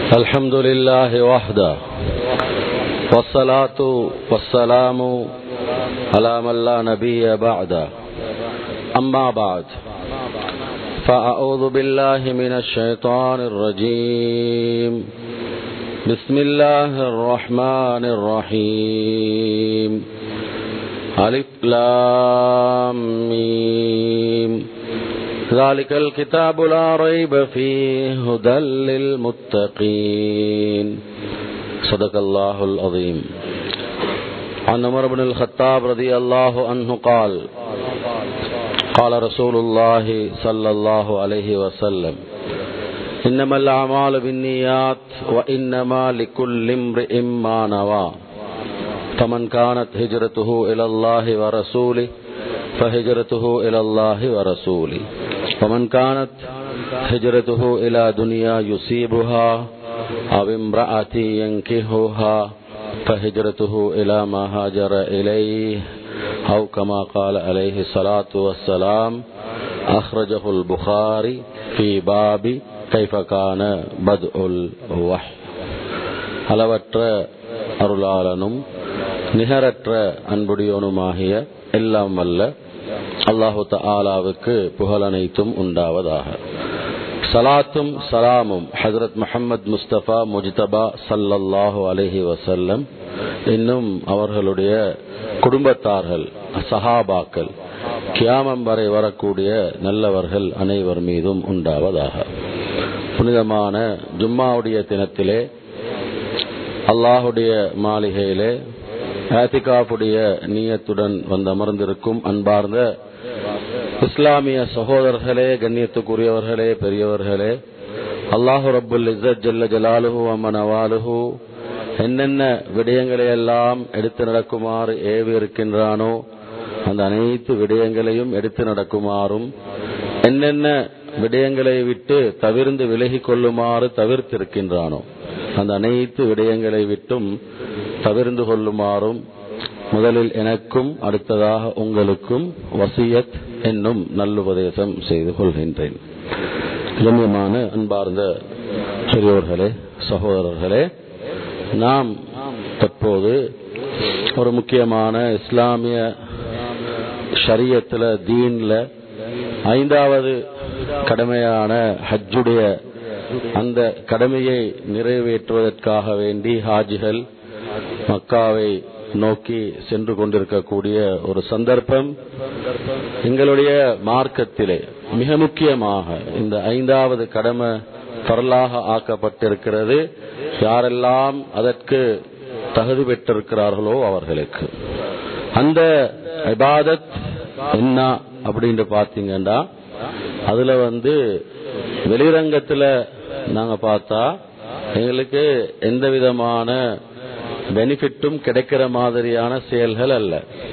الحمد لله وحده والصلاة والسلام على من لا نبي بعده أما بعد فأعوذ بالله من الشيطان الرجيم بسم الله الرحمن الرحيم ألف لام ميم ذلك الكتاب لا ريب فيه هدى للمتقين صدق الله العظيم عن عمر بن الخطاب رضي الله عنه قال قال رسول الله صلى الله عليه وسلم إنما الأعمال بالنيات وإنما لكل امرئ ما نوى فمن كانت هجرته إلى الله ورسوله فهجرته إلى الله ورسوله ومن كانت هجرته إلى دنيا يصيبها أو امرأة ينكهها فهجرته إلى ما هاجر إليه أو كما قال عليه الصلاة والسلام أخرجه البخاري في باب كيف كان بدء الوحي அளவற்ற அருளாளனும் நிகரற்ற அன்புடையோனுமாகிய எல்லாம் வல்ல அல்லாஹு தாலாவுக்கு புகழனைத்தும் உண்டாவதாக சலாத்தும் சலாமும் ஹசரத் முகமது முஸ்தபா முஜ்தபா சல்லல்லாஹு அலஹி வசல்லம் இன்னும் அவர்களுடைய குடும்பத்தார்கள் சஹாபாக்கள் கியாமம் வரை வரக்கூடிய நல்லவர்கள் அனைவர் மீதும் உண்டாவதாக புனிதமான ஜும்மாவுடைய தினத்திலே அல்லாஹுடைய மாளிகையிலே ஆத்திகாப்புடைய நீயத்துடன் வந்து அமர்ந்திருக்கும் அன்பார்ந்த இஸ்லாமிய சகோதரர்களே கண்ணியத்துக்குரியவர்களே பெரியவர்களே அல்லாஹு ரபுல் இசத் ஜல்ல ஜலாலுஹு அம்மன் அவாலுஹு என்னென்ன விடயங்களை எல்லாம் எடுத்து நடக்குமாறு ஏவி இருக்கின்றானோ அந்த அனைத்து விடயங்களையும் எடுத்து நடக்குமாறும் என்னென்ன விடயங்களை விட்டு தவிர்ந்து விலகி கொள்ளுமாறு தவிர்த்திருக்கின்றானோ அந்த அனைத்து விடயங்களை விட்டும் தவிர்ந்து கொள்ளுமாறும் முதலில் எனக்கும் அடுத்ததாக உங்களுக்கும் வசியத் என்னும் நல்லுபதேசம் செய்து கொள்கின்றேன் கண்ணியமான அன்பார்ந்த பெரியோர்களே சகோதரர்களே நாம் தற்போது ஒரு முக்கியமான இஸ்லாமிய ஷரியத்துல தீன்ல ஐந்தாவது கடமையான ஹஜ்ஜுடைய அந்த கடமையை நிறைவேற்றுவதற்காக வேண்டி ஹாஜிகள் மக்காவை நோக்கி சென்று கொண்டிருக்கக்கூடிய ஒரு சந்தர்ப்பம் எங்களுடைய மார்க்கத்திலே மிக முக்கியமாக இந்த ஐந்தாவது கடமை பரலாக ஆக்கப்பட்டிருக்கிறது யாரெல்லாம் அதற்கு தகுதி பெற்றிருக்கிறார்களோ அவர்களுக்கு அந்த இபாதத் என்ன அப்படின்னு பாத்தீங்கன்னா அதுல வந்து வெளிரங்கத்துல நாங்க பார்த்தா எங்களுக்கு எந்த விதமான பெனிஃபிட்டும் கிடைக்கிற மாதிரியான செயல்கள் அல்ல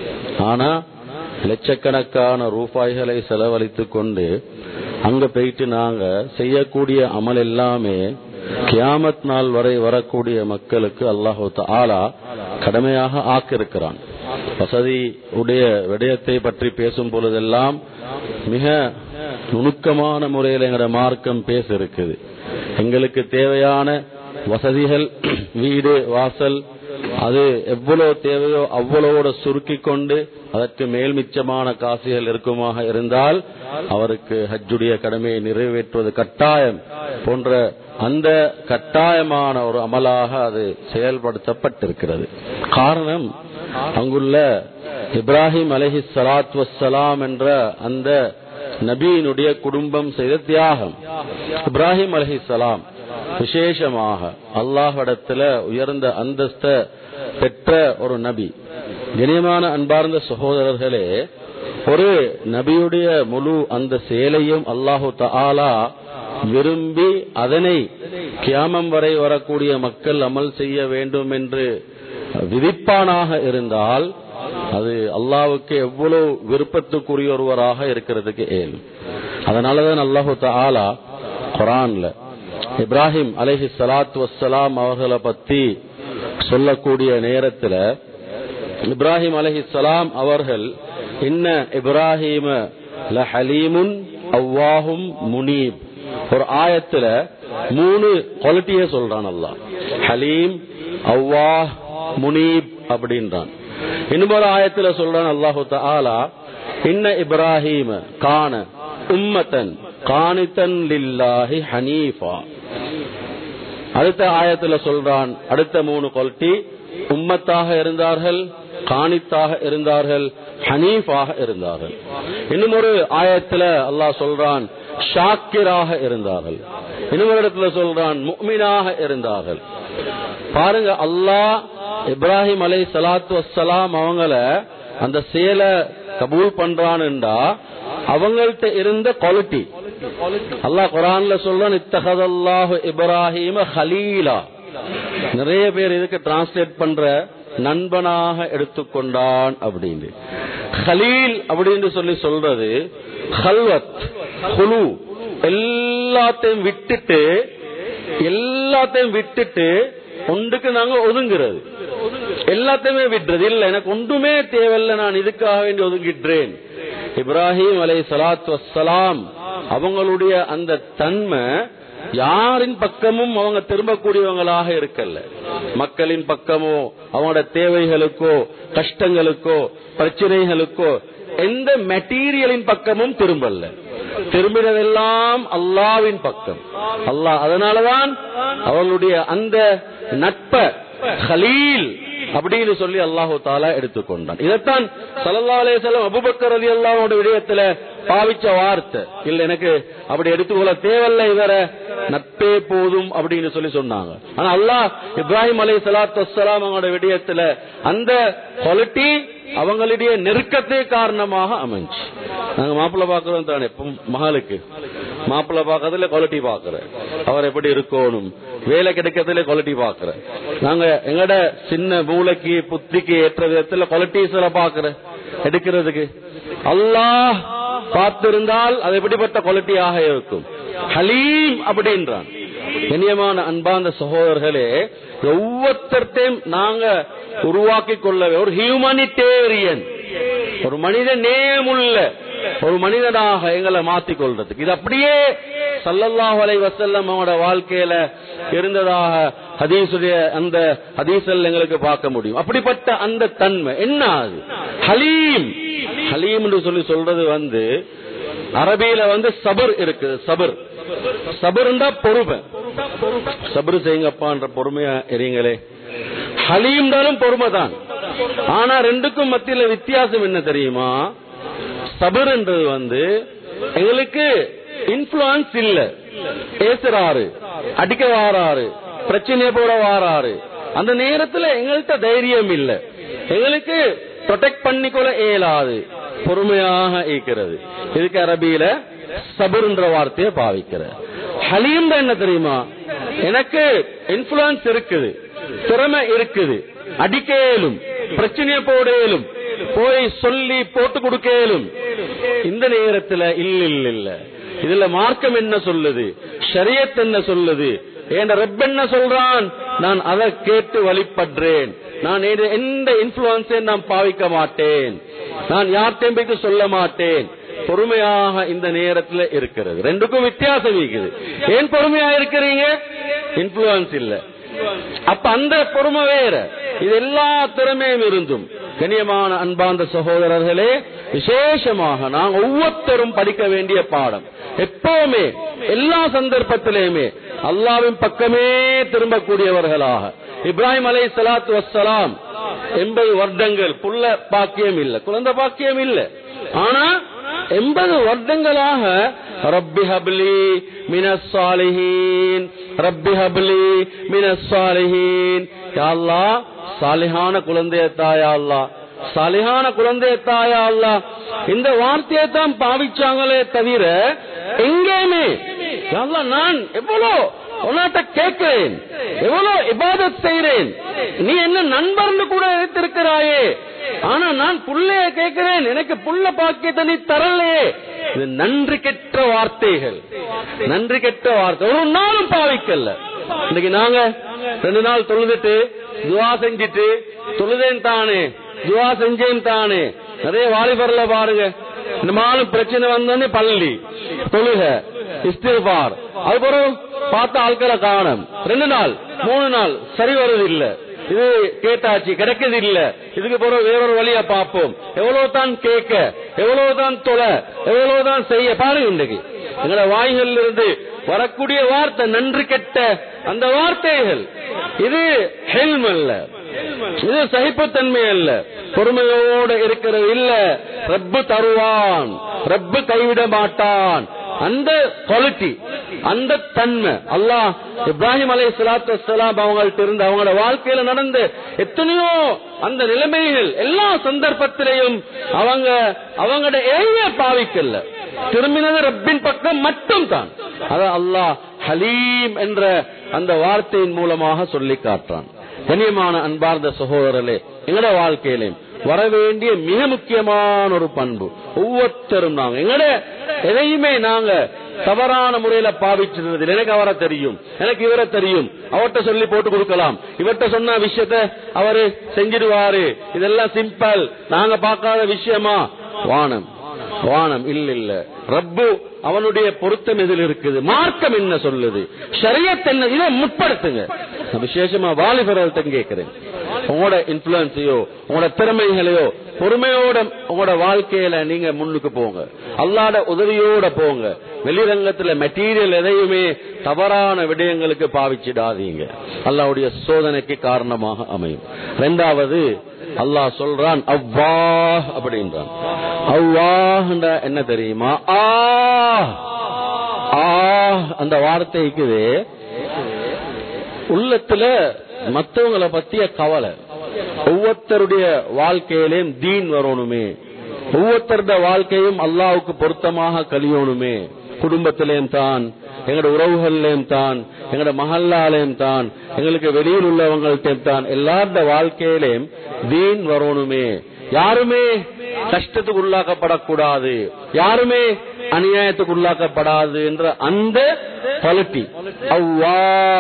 ஆனா லட்சக்கணக்கான ரூபாய்களை செலவழித்து கொண்டு அங்க போயிட்டு நாங்க செய்யக்கூடிய அமல் எல்லாமே கியாமத் நாள் வரை வரக்கூடிய மக்களுக்கு அல்லாஹு ஆலா கடமையாக ஆக்கிருக்கிறான் வசதி உடைய விடயத்தை பற்றி பேசும் பொழுதெல்லாம் மிக நுணுக்கமான முறையில் எங்களோட மார்க்கம் பேச இருக்குது எங்களுக்கு தேவையான வசதிகள் வீடு வாசல் அது எவ்வளவு தேவையோ அவ்வளவோட சுருக்கி கொண்டு அதற்கு மேல் மிச்சமான காசுகள் இருக்குமாக இருந்தால் அவருக்கு ஹஜ்ஜுடைய கடமையை நிறைவேற்றுவது கட்டாயம் போன்ற அந்த கட்டாயமான ஒரு அமலாக அது செயல்படுத்தப்பட்டிருக்கிறது காரணம் அங்குள்ள இப்ராஹிம் அலஹி சலாத் வசலாம் என்ற அந்த நபியினுடைய குடும்பம் செய்த தியாகம் இப்ராஹிம் அலஹி சலாம் விசேஷமாக அல்லாஹிடத்துல உயர்ந்த அந்தஸ்த பெற்ற ஒரு நபி கனியமான அன்பார்ந்த சகோதரர்களே ஒரு நபியுடைய முழு அந்த செயலையும் அல்லாஹு தாலா விரும்பி அதனை கியாமம் வரை வரக்கூடிய மக்கள் அமல் செய்ய வேண்டும் என்று விதிப்பானாக இருந்தால் அது அல்லாவுக்கு எவ்வளவு விருப்பத்துக்குரிய ஒருவராக இருக்கிறதுக்கு ஏன் அதனாலதான் அல்லாஹு தாலா குரான்ல இப்ராஹிம் அலஹி சலாத் வசலாம் அவர்களை பத்தி சொல்லக்கூடிய நேரத்தில் இப்ராஹிம் அலஹி சலாம் அவர்கள் இன்ன இப்ராஹிம லஹலீமுன் அவ்வாஹும் முனீப் ஒரு ஆயத்துல மூணு குவாலிட்டியே சொல்றான் அல்லாஹ் ஹலீம் அவ்வாஹ் முனீப் அப்படின்றான் இன்னொரு ஆயத்துல சொல்றான் அல்லாஹு தஆலா இன்ன இப்ராஹீம கான உம்மத்தன் காணித்தன் லில்லாஹி ஹனீஃபா அடுத்த ஆயத்துல சொல்றான் அடுத்த மூணு குவாலிட்டி உம்மத்தாக இருந்தார்கள் காணித்தாக இருந்தார்கள் ஹனீஃபாக இருந்தார்கள் இன்னும் ஒரு ஆயத்துல அல்லாஹ் சொல்றான் ஷாக்கிராக இருந்தார்கள் இன்னும் ஒரு இடத்துல சொல்றான் முக்மினாக இருந்தார்கள் பாருங்க அல்லாஹ் இப்ராஹிம் அலை சலாத்து வசலாம் அவங்கள அந்த செயலை கபூல் பண்றான்டா அவங்கள்ட்ட இருந்த குவாலிட்டி அல்லாஹ் குரான்ல சொல்றான் இத்தகதல்லாஹு இப்ராஹிம ஹலீலா நிறைய பேர் இதுக்கு டிரான்ஸ்லேட் பண்ற நண்பனாக எடுத்துக்கொண்டான் அப்படின்னு ஹலீல் அப்படின்னு சொல்லி சொல்றது ஹல்வத் குழு எல்லாத்தையும் விட்டுட்டு எல்லாத்தையும் விட்டுட்டு ஒன்றுக்கு நாங்க ஒதுங்குறது எல்லாத்தையுமே விட்டுறது இல்ல எனக்கு ஒன்றுமே தேவையில்லை நான் இதுக்காக வேண்டி ஒதுங்கிடுறேன் இப்ராஹிம் அலை சலாத்து வசலாம் அவங்களுடைய அந்த தன்மை யாரின் பக்கமும் அவங்க திரும்பக்கூடியவங்களாக இருக்கல்ல மக்களின் பக்கமோ அவங்களோட தேவைகளுக்கோ கஷ்டங்களுக்கோ பிரச்சனைகளுக்கோ எந்த மெட்டீரியலின் பக்கமும் திரும்பல்ல திரும்பினதெல்லாம் அல்லாவின் பக்கம் அல்லாஹ் அதனாலதான் அவர்களுடைய அந்த நட்ப ஹலீல் அப்படின்னு சொல்லி அல்லாஹு தாலா எடுத்துக்கொண்டான் இதைத்தான் சல்லா அலேசலம் அபுபக்கர் அலி அல்லாவோட விடயத்துல பாவிச்ச வார்த்தை இல்ல எனக்கு அப்படி எடுத்துக்கொள்ள தேவையில்ல இவர நட்பே போதும் அப்படின்னு சொல்லி சொன்னாங்க ஆனா அல்லாஹ் இப்ராஹிம் அலை சலாத்து வசலாம் அவங்களோட விடயத்துல அந்த குவாலிட்டி அவங்களுடைய நெருக்கத்தை காரணமாக அமைஞ்சு நாங்க மாப்பிள்ள பாக்குறோம் தானே மகளுக்கு மாப்பிள்ள பாக்கிறதுல குவாலிட்டி பாக்குற அவர் எப்படி இருக்கணும் வேலை கிடைக்கிறதுல குவாலிட்டி பாக்குற நாங்க எங்கட சின்ன மூளைக்கு புத்திக்கு ஏற்ற விதத்துல குவாலிட்டிஸ் பாக்குற எடுக்கிறதுக்கு அல்லாஹ் பார்த்திருந்தால் அது எப்படிப்பட்ட குவாலிட்டியாக இருக்கும் ஹலீம் அப்படின்றான் கண்ணியமான அன்பாந்த சகோதரர்களே ஒவ்வொருத்தர்த்தையும் நாங்க உருவாக்கி கொள்ள ஒரு ஹியூமனிடேரியன் ஒரு மனித நேமுள்ள ஒரு மனிதனாக எங்களை மாத்திக் கொள்றதுக்கு இது அப்படியே சல்லல்லாஹு அலை வசல்லம் அவனோட வாழ்க்கையில இருந்ததாக ஹதீசுடைய அந்த ஹதீசல் எங்களுக்கு பார்க்க முடியும் அப்படிப்பட்ட அந்த தன்மை என்ன அது ஹலீம் ஹலீம் என்று சொல்லி சொல்றது வந்து அரபியில வந்து சபர் இருக்குது சபர் சபருண்டா பொறுமை சபரு செய்யுங்கப்பான்ற பொறுமையா எறீங்களே ஹலீம்னாலும் பொறுமை தான் ஆனா ரெண்டுக்கும் மத்தியில வித்தியாசம் என்ன தெரியுமா சபர்ன்றது வந்து எங்களுக்கு இன்ஃபுளுன்ஸ் இல்ல பேசுறாரு அடிக்க வாராரு பிரச்சனை போட வாராரு அந்த நேரத்துல எங்கள்கிட்ட தைரியம் இல்ல எங்களுக்கு ப்ரொடெக்ட் பண்ணிக்கொள்ள இயலாது பொறுமையாக இருக்கிறது இதுக்கு அரபியில சபுர்ன்ற வார்த்தையை பாவிக்கிற ஹலீம் என்ன தெரியுமா எனக்கு இன்ஃபுளுன்ஸ் இருக்குது திறமை இருக்குது அடிக்க இயலும் பிரச்சனைய போட இயலும் போய் சொல்லி போட்டு கொடுக்க இயலும் இந்த நேரத்துல இல்ல இல்ல இல்ல இதுல மார்க்கம் என்ன சொல்லுது ஷரியத் என்ன சொல்லுது என் ரப் என்ன சொல்றான் நான் அதை கேட்டு வழிபடுறேன் நான் எந்த இன்ஃபுளுன்ஸை நான் பாவிக்க மாட்டேன் நான் யார்கிட்டையும் போய்த்து சொல்ல மாட்டேன் பொறுமையாக இந்த நேரத்துல இருக்கிறது ரெண்டுக்கும் வித்தியாசம் இருக்குது ஏன் பொறுமையா இருக்கிறீங்க இன்ஃபுளுன்ஸ் இல்ல அப்ப அந்த பொறுமை வேற இது எல்லா திறமையும் இருந்தும் கண்ணியமான அன்பார்ந்த சகோதரர்களே விசேஷமாக நாங்கள் ஒவ்வொருத்தரும் படிக்க வேண்டிய பாடம் எப்பவுமே எல்லா சந்தர்ப்பத்திலேயுமே அல்லாவின் பக்கமே திரும்பக்கூடியவர்களாக இப்ராஹிம் அலை சலாத்து வசலாம் எண்பது வருடங்கள் புள்ள பாக்கியம் இல்ல குழந்தை பாக்கியம் இல்ல ஆனா எண்பது வருடங்களாக ரப்பி ஹப்லி மினசாலிஹீன் ரப்பி ஹப்லி மினசாலிஹீன் யாழ்லா சாலிஹான குழந்தைய தாயா அல்லா சாலிஹான குழந்தைய தாயா அல்லா இந்த வார்த்தையை தான் பாவிச்சாங்களே தவிர எங்கேயுமே யாழ்லா நான் எவ்வளோ உன்னாட்ட கேட்கிறேன் எவ்வளவு இபாதத் செய்கிறேன் நீ என்ன நண்பர்னு கூட எடுத்திருக்கிறாயே ஆனா நான் புள்ளைய கேட்கிறேன் எனக்கு புள்ள பாக்கியத்தை நீ தரலையே இது நன்றி கெட்ட வார்த்தைகள் நன்றி கெட்ட வார்த்தை ஒரு நாளும் பாவிக்கல இன்னைக்கு நாங்க ரெண்டு நாள் தொழுதுட்டு துவா செஞ்சுட்டு தொழுதேன் தானே துவா செஞ்சேன் தானே நிறைய வாலிபர்ல பாருங்க இந்த மாலும் பிரச்சனை வந்தோடனே பள்ளி தொழுக இஸ்திஃபார் அதுக்கப்புறம் பார்த்த ஆட்களை காணும் ரெண்டு நாள் மூணு நாள் சரி வருது இல்ல இது கேட்டாச்சு கிடைக்கிறது இல்ல இதுக்கு பிறகு வேறொரு வழியா பார்ப்போம் எவ்வளவு தான் கேட்க எவ்வளவு தான் தொலை எவ்வளவு தான் செய்ய பாருங்க இன்றைக்கு எங்களோட வாய்கள் இருந்து வரக்கூடிய வார்த்தை நன்றி கெட்ட அந்த வார்த்தைகள் இது ஹெல்ம் அல்ல இது சகிப்புத்தன்மை அல்ல பொறுமையோடு இருக்கிறது இல்ல ரப்பு தருவான் ரப்பு கைவிட மாட்டான் அந்த குவாலிட்டி அந்த தன்மை அல்லாஹ் இப்ராஹிம் அலை சலாத்து வலாம் அவங்கள்ட்ட இருந்து அவங்களோட வாழ்க்கையில நடந்த எத்தனையோ அந்த நிலைமைகள் எல்லா சந்தர்ப்பத்திலையும் அவங்க அவங்களோட எதைய பாவிக்கல திரும்பினது ரப்பின் பக்கம் மட்டும் தான் அதான் அல்லாஹ் ஹலீம் என்ற அந்த வார்த்தையின் மூலமாக சொல்லி காட்டுறான் கண்ணியமான அன்பார்ந்த சகோதரர்களே எங்கட வாழ்க்கையிலையும் வர வேண்டிய மிக முக்கியமான ஒரு பண்பு ஒவ்வொருத்தரும் நாங்க எங்கட எதையுமே நாங்க தவறான முறையில பாவிச்சிருந்தது எனக்கு அவரை தெரியும் எனக்கு இவரை தெரியும் அவர்கிட்ட சொல்லி போட்டு கொடுக்கலாம் இவர்கிட்ட சொன்ன விஷயத்த அவரு செஞ்சிடுவாரு இதெல்லாம் சிம்பிள் நாங்க பார்க்காத விஷயமா வானம் வானம் இல்ல இல்ல ரப்பு அவனுடைய பொருத்தம் எதில் இருக்குது மார்க்கம் என்ன சொல்லுது ஷரியத் என்ன இதை முற்படுத்துங்க நான் விசேஷமா வாலிபர்கள்ட்ட கேட்கிறேன் உங்களோட இன்ஃபுளுன்ஸையோ உங்களோட திறமைகளையோ பொறுமையோட உங்களோட வாழ்க்கையில நீங்க முன்னுக்கு போங்க அல்லாட உதவியோட போங்க வெளிரங்கத்துல மெட்டீரியல் எதையுமே தவறான விடயங்களுக்கு பாவிச்சிடாதீங்க அல்லாவுடைய சோதனைக்கு காரணமாக அமையும் ரெண்டாவது அல்லாஹ் சொல்றான் அவ்வா அப்படின்றான் அவ்வாஹ் என்ன தெரியுமா ஆ ஆ அந்த வார்த்தைக்கு உள்ளத்துல மத்தவங்களை பத்திய கவலை ஒவ்வொருத்தருடைய வாழ்க்கையிலையும் தீன் வரணுமே ஒவ்வொருத்தருடைய வாழ்க்கையும் அல்லாவுக்கு பொருத்தமாக கழியணுமே குடும்பத்திலேயும் தான் எங்களோட உறவுகள்லயும் தான் எங்களோட மகல்லாலையும் தான் எங்களுக்கு வெளியில் உள்ளவங்கள்ட்டையும் தான் எல்லாரோட வாழ்க்கையிலையும் தீன் வரணுமே யாருமே கஷ்டத்துக்கு உள்ளாக்கப்படக்கூடாது யாருமே அநியாயத்துக்கு உள்ளாக்கப்படாது என்ற அந்த குவாலிட்டி அவ்வா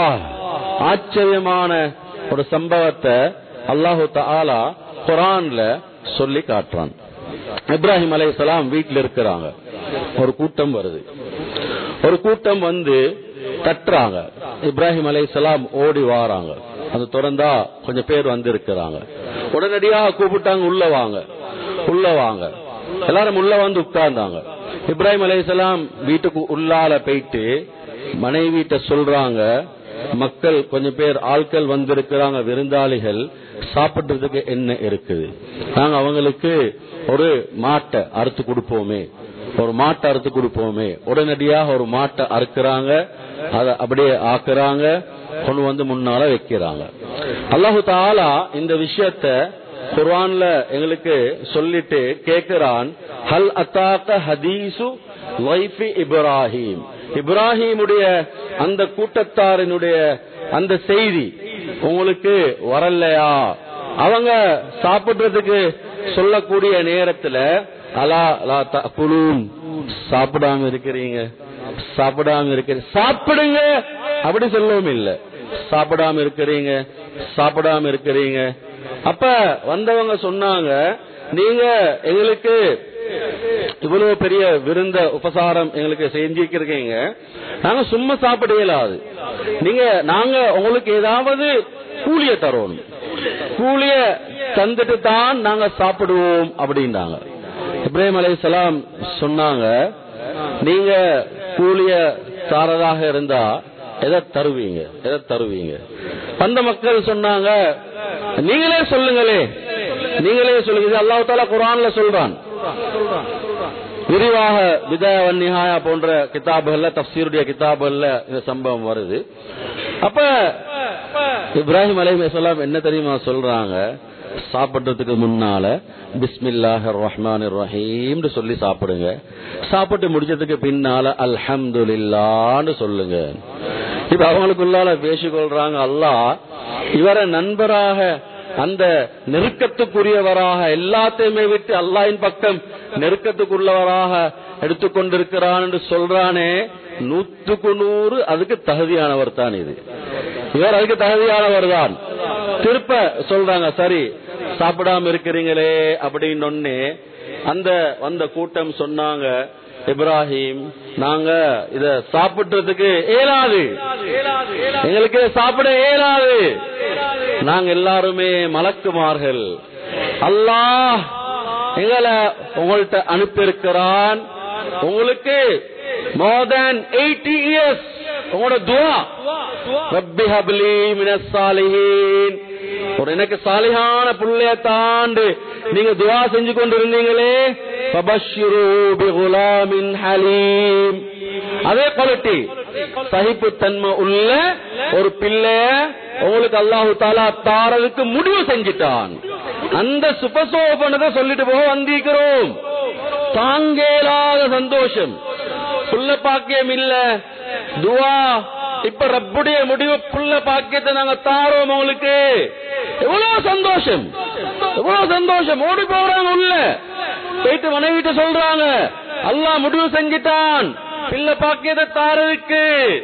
ஆச்சரியமான ஒரு சம்பவத்தை அல்லாஹு தாலா குரான்ல சொல்லி காட்டுறான் இப்ராஹிம் அலை சலாம் வீட்டில் இருக்கிறாங்க ஒரு கூட்டம் வருது ஒரு கூட்டம் வந்து தட்டுறாங்க இப்ராஹிம் அலை சலாம் ஓடி வாராங்க அது திறந்தா கொஞ்சம் பேர் வந்து இருக்கிறாங்க உடனடியாக கூப்பிட்டாங்க உள்ள வாங்க உள்ள வாங்க எல்லாரும் உள்ள வந்து உட்கார்ந்தாங்க இப்ராஹிம் அலைசலாம் வீட்டுக்கு உள்ளால போயிட்டு மனைவிட்ட சொல்றாங்க மக்கள் கொஞ்சம் பேர் ஆட்கள் வந்திருக்கிறாங்க விருந்தாளிகள் சாப்பிடுறதுக்கு என்ன இருக்குது நாங்க அவங்களுக்கு ஒரு மாட்டை அறுத்து கொடுப்போமே ஒரு மாட்டை அறுத்து கொடுப்போமே உடனடியாக ஒரு மாட்டை அறுக்கிறாங்க அதை அப்படியே ஆக்குறாங்க கொண்டு வந்து முன்னால வைக்கிறாங்க அல்லாஹு தாலா இந்த விஷயத்த குர்ஆன்ல எங்களுக்கு சொல்லிட்டு கேட்கிறான் ஹல் அத்தாக்க ஹதீசு வைஃபி இப்ராஹிம் இப்ராஹிமுடைய அந்த கூட்டத்தாரினுடைய அந்த செய்தி உங்களுக்கு வரலையா அவங்க சாப்பிடுறதுக்கு சொல்லக்கூடிய நேரத்துல அலா லா குழும் சாப்பிடாம இருக்கிறீங்க சாப்பிடாம இருக்கிறீங்க சாப்பிடுங்க அப்படி சொல்லவும் இல்ல சாப்பிடாம இருக்கிறீங்க சாப்பிடாம இருக்கிறீங்க அப்ப வந்தவங்க சொன்னாங்க நீங்க எங்களுக்கு இவ்வளவு பெரிய விருந்த உபசாரம் எங்களுக்கு செஞ்சிருக்கீங்க நாங்க சும்மா சாப்பிட இயலாது நீங்க நாங்க உங்களுக்கு ஏதாவது கூலிய தரோம் கூலிய தந்துட்டு தான் நாங்க சாப்பிடுவோம் அப்படின்றாங்க இப்ராஹிம் அலை சலாம் சொன்னாங்க நீங்க கூலிய தாரதாக இருந்தா எதை தருவீங்க எதை தருவீங்க அந்த மக்கள் சொன்னாங்க நீங்களே சொல்லுங்களே நீங்களே சொல்லுங்க அல்லாஹ் தாலா குரான்ல சொல்றான் விரிவாக விதவன் நிஹாயா போன்ற கிதாபுகள்ல தப்சீருடைய கிதாபுகள்ல இந்த சம்பவம் வருது அப்ப இப்ராஹிம் அலைஹிஸ்ஸலாம் என்ன தெரியுமா சொல்றாங்க சாப்பிடுறதுக்கு முன்னால பிஸ்மில்லாஹ் ரஹ்மான் ரஹீம் சொல்லி சாப்பிடுங்க சாப்பிட்டு முடிச்சதுக்கு பின்னால அல்ஹம்துலில்லான்னு சொல்லுங்க இப்ப அவங்களுக்குள்ளால பேசிக்கொள்றாங்க அல்லாஹ் இவரை நண்பராக அந்த நெருக்கத்துக்குரியவராக எல்லாத்தையுமே விட்டு அல்லாஹ்வின் பக்கம் நெருக்கத்துக்குள்ளவராக எடுத்துக்கொண்டிருக்கிறான் என்று சொல்றானே நூற்றுக்கு நூறு அதுக்கு தகுதியானவர் தான் இது இவர் அதுக்கு தகுதியானவர் தான் திருப்ப சொல்றாங்க சரி சாப்பிடாம இருக்கிறீங்களே அப்படின்னு அந்த வந்த கூட்டம் சொன்னாங்க இப்ராஹிம் நாங்க இத சாப்பிடுறதுக்கு இயலாது எங்களுக்கு இதை சாப்பிட இயலாது நாங்க எல்லாருமே மலக்குமார்கள் அல்லாஹ் எங்களை உங்கள்ட்ட அனுப்பியிருக்கிறான் உங்களுக்கு மோர் தேன் எயிட்டி இயர்ஸ் உங்களோட துவா ரப்பி ஹப்லி மினஸ் சாலிஹீன் ஒரு எனக்கு சாலிஹான புள்ளைய தாண்டு நீங்க துவா செஞ்சு கொண்டிருந்தீங்களே ஃபபஷ்ஷிரு பிகுலாமின் ஹலீம் அதே குவாலிட்டி சகிப்பு தன்மை உள்ள ஒரு பிள்ளைய உங்களுக்கு அல்லாஹு தாலா தாரதுக்கு முடிவு செஞ்சிட்டான் அந்த சுபசோபனத்தை சொல்லிட்டு போக வந்திருக்கிறோம் தாங்கேலாத சந்தோஷம் புள்ள பாக்கியம் இல்ல துவா இப்ப ரப்புடைய முடிவு புள்ள பாக்கியத்தை நாங்க தாரோம் உங்களுக்கு எவ்வளவு சந்தோஷம் எவ்வளவு சந்தோஷம் ஓடி போறாங்க உள்ள போயிட்டு மனைவிட்ட சொல்றாங்க அல்லாஹ் முடிவு செஞ்சிட்டான் பிள்ளை பாக்கியத்தை தாரதுக்கு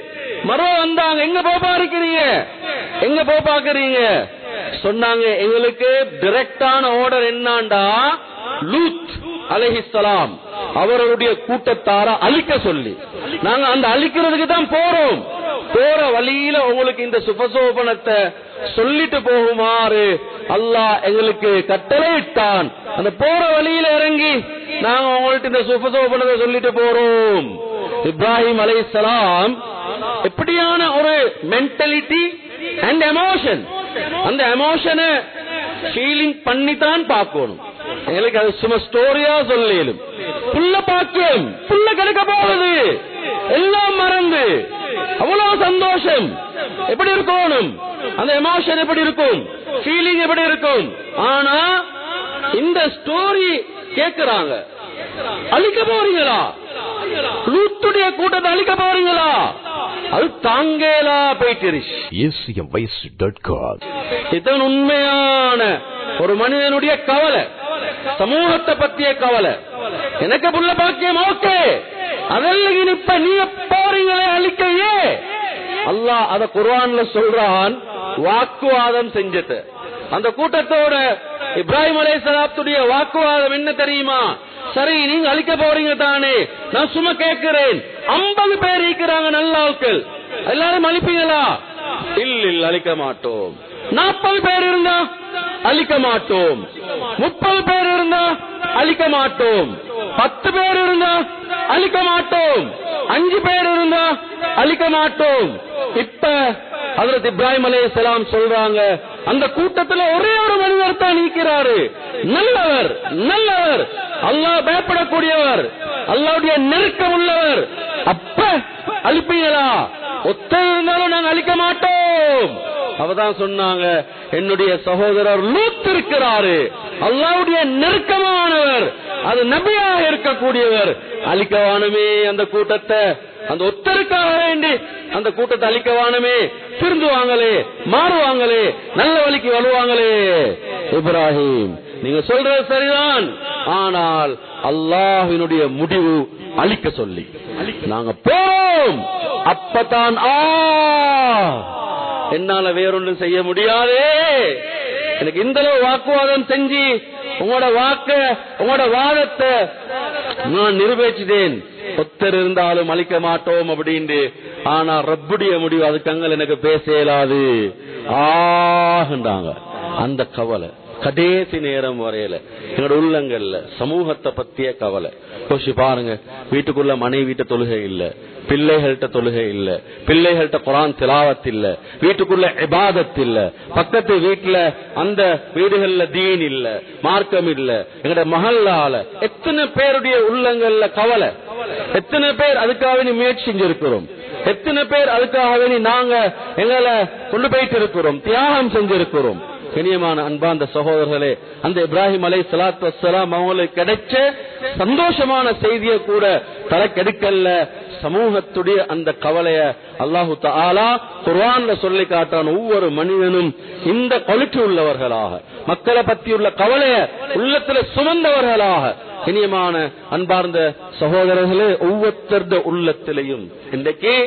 மரோ வந்தாங்க எங்க போப்பா இருக்கிறீங்க எங்க போ பாக்குறீங்க சொன்னாங்க எங்களுக்கு டிரெக்டான ஆர்டர் என்னாண்டா லூத் அலைஹிஸ்ஸலாம் அவர்களுடைய கூட்டத்தார அழிக்க சொல்லி நாங்க அந்த அழிக்கிறதுக்கு தான் போறோம் போற வழியில உங்களுக்கு இந்த சுபசோபனத்தை சொல்லிட்டு போகுமாறு அல்லாஹ் எங்களுக்கு கட்டளையிட்டான் அந்த போற வழியில இறங்கி நாங்க உங்கள்ட்ட இந்த சுபசோபனத்தை சொல்லிட்டு போறோம் இப்ராஹிம் அலைஹிஸ்ஸலாம் எப்படியான ஒரு மென்டலிட்டி அண்ட் எமோஷன் அந்த எமோஷனை ஃபீலிங் பண்ணி தான் பார்க்கணும் எங்களுக்கு அது சும்மா ஸ்டோரியா சொல்லும் புள்ள பாக்கியம் புள்ள கிடைக்க போகுது எல்லாம் மறந்து அவ்வளவு சந்தோஷம் எப்படி இருக்கணும் அந்த எமோஷன் எப்படி இருக்கும் ஃபீலிங் எப்படி இருக்கும் ஆனா இந்த ஸ்டோரி கேக்குறாங்க அழிக்க போறீங்களா லூத்துடைய கூட்டத்தை அழிக்க போறீங்களா அது தாங்கேலா போயிட்டுருச்சு acmvoice.com. இதுதான் உண்மையான ஒரு மனிதனுடைய கவலை சமூகத்தை பத்திய கவலை எனக்கு புள்ள பாக்கியம் ஓகே அதெல்லாம் இனிப்ப நீங்க போறீங்களே அழிக்கையே அல்லாஹ் அத குர்ஆன்ல சொல்றான் வாக்குவாதம் செஞ்சது அந்த கூட்டத்தோட இப்ராஹிம் அலைஹிஸ்ஸலாத்துடைய வாக்குவாதம் என்ன தெரியுமா சரி நீங்க அழிக்க போறீங்க தானே நான் சும்மா கேட்கிறேன் ஐம்பது பேர் இருக்கிறாங்க நல்ல ஆட்கள் எல்லாரும் அழிப்பீங்களா இல்ல இல்ல அழிக்க மாட்டோம் நாற்பது பேர் இருந்தா அழிக்க மாட்டோம் முப்பது பேர் இருந்தா அழிக்க மாட்டோம் பத்து பேர் இருந்தா அழிக்க மாட்டோம் அஞ்சு பேர் இருந்தா அழிக்க மாட்டோம் இப்ப ஹஜரத் இப்ராஹிம் அலைஹிஸ்ஸலாம் சொல்றாங்க அந்த கூட்டத்துல ஒரே ஒரு மனிதர் தான் நிற்கிறாரு நல்லவர் நல்லவர் அல்லாஹ் பயப்படக்கூடியவர் அல்லாஹ்வுடைய நெருக்கம் உள்ளவர் அப்ப அழிப்பீங்களா ஒத்த இருந்தாலும் நாங்க அழிக்க மாட்டோம் அவதான் சொன்னாங்க என்னுடைய சகோதரர் லூத் இருக்கிறாரு அல்லாவுடைய நெருக்கமானவர் அது நபியாக இருக்கக்கூடியவர் அழிக்கவானுமே அந்த கூட்டத்தை அந்த ஒத்தருக்காக வேண்டி அந்த கூட்டத்தை அழிக்கவானுமே திருந்துவாங்களே மாறுவாங்களே நல்ல வழிக்கு வருவாங்களே இப்ராஹிம் நீங்க சொல்றது சரிதான் ஆனால் அல்லாஹ்வினுடைய முடிவு அழிக்க சொல்லி நாங்க போறோம் அப்பதான் ஆ என்னால வேறொன்றும் செய்ய முடியாதே எனக்கு இந்த அளவு வாக்குவாதம் செஞ்சு உங்களோட வாக்க உங்களோட வாதத்தை நான் நிறைவேற்றினேன் ஒத்தர் இருந்தாலும் அழிக்க மாட்டோம் அப்படின்னு ஆனா ரப்புடைய முடிவு அதுக்கங்கள் எனக்கு பேச இயலாது ஆகுண்டாங்க அந்த கவலை கடைசி நேரம் வரையில எங்களோட உள்ளங்கள்ல சமூகத்தை பத்திய கவலை யோசிச்சு பாருங்க வீட்டுக்குள்ள மனைவிட்ட தொழுகை இல்ல பிள்ளைகள்கிட்ட தொழுகை இல்ல பிள்ளைகள்கிட்ட குரான் திலாவத் இல்ல வீட்டுக்குள்ள இபாதத் இல்ல பக்கத்து வீட்டுல அந்த வீடுகள்ல தீன் இல்ல மார்க்கம் இல்ல எங்கட மகளால எத்தனை பேருடைய உள்ளங்கள்ல கவலை எத்தனை பேர் அதுக்காக வேண்டி முயற்சி செஞ்சிருக்கிறோம் எத்தனை பேர் அதுக்காக வேண்டி நாங்க எங்களை கொண்டு போயிட்டு இருக்கிறோம் தியாகம் செஞ்சிருக்கிறோம் கண்ணியமான அன்பாந்த சகோதரர்களே அந்த இப்ராஹிம் அலை சலாத்து வசலாம் அவங்களுக்கு கிடைச்ச சந்தோஷமான செய்தியை கூட தலைக்கெடுக்கல்ல சமூகத்துடைய அந்த கவலைய அல்லாஹு தாலா குர்ஆன்ல சொல்லி காட்டான் ஒவ்வொரு மனிதனும் இந்த குவாலிட்டி உள்ளவர்களாக மக்களை பற்றியுள்ள கவலைய உள்ளத்துல சுமந்தவர்களாக இனியமான அன்பார்ந்த சகோதரர்களே ஒவ்வொருத்தருட உள்ளத்திலையும் இன்றைக்கு